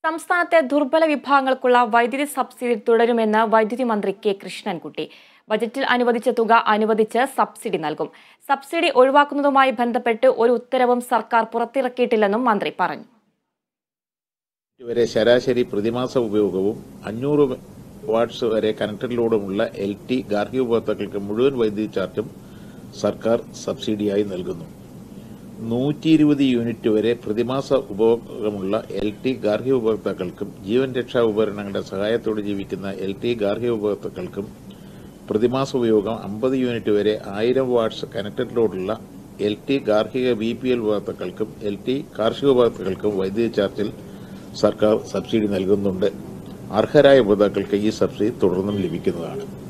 സംസ്ഥാനത്തെ ദുർബല വിഭാഗങ്ങൾക്കുള്ള വൈദ്യുതി സബ്സിഡി തുടരുമെന്ന് വൈദ്യുതി മന്ത്രി കെ കൃഷ്ണൻകുട്ടി ബജറ്റിൽ അനുവദിച്ച തുക അനുവദിച്ച് സബ്സിഡി നൽകും സബ്സിഡി ഒഴിവാക്കുന്നതുമായി ബന്ധപ്പെട്ട് ഒരു ഉത്തരവും സർക്കാർ പുറത്തിറക്കിയിട്ടില്ലെന്നും മന്ത്രി പറഞ്ഞു വരെ ശരാശരി പ്രതിമാസ ഉപയോഗവും അഞ്ഞൂറ് വാട്ട്സ് വരെ കണക്റ്റഡ് ലോഡുമുള്ള എൽ ടി ഗാർഹിക ഉപഭോക്താക്കൾക്ക് മുഴുവൻ വൈദ്യുതി ചാർജും സർക്കാർ സബ്സിഡിയായി നൽകുന്നു നൂറ്റി ഇരുപത് യൂണിറ്റ് വരെ പ്രതിമാസ ഉപഭോഗമുള്ള എൽ ടി ഗാർഹിക ഉപഭോക്താക്കൾക്കും ജീവൻ രക്ഷാ ഉപകരണങ്ങളുടെ സഹായത്തോടെ ജീവിക്കുന്ന എൽ ടി ഗാർഹിക ഉപഭോക്താക്കൾക്കും പ്രതിമാസ ഉപയോഗം അമ്പത് യൂണിറ്റ് വരെ ആയിരം വാട്ട്സ് കണക്റ്റഡ് ലോഡുള്ള എൽ ടി ഗാർഹിക ബി പി എൽ ഉപഭോക്താക്കൾക്കും എൽ ടി കാർഷിക ഉപഭോക്താക്കൾക്കും വൈദ്യുതി ചാർജിൽ സർക്കാർ സബ്സിഡി നൽകുന്നുണ്ട് അർഹരായ ഉപഭോക്താക്കൾക്ക് ഈ സബ്സിഡി തുടർന്നും ലഭിക്കുന്നതാണ്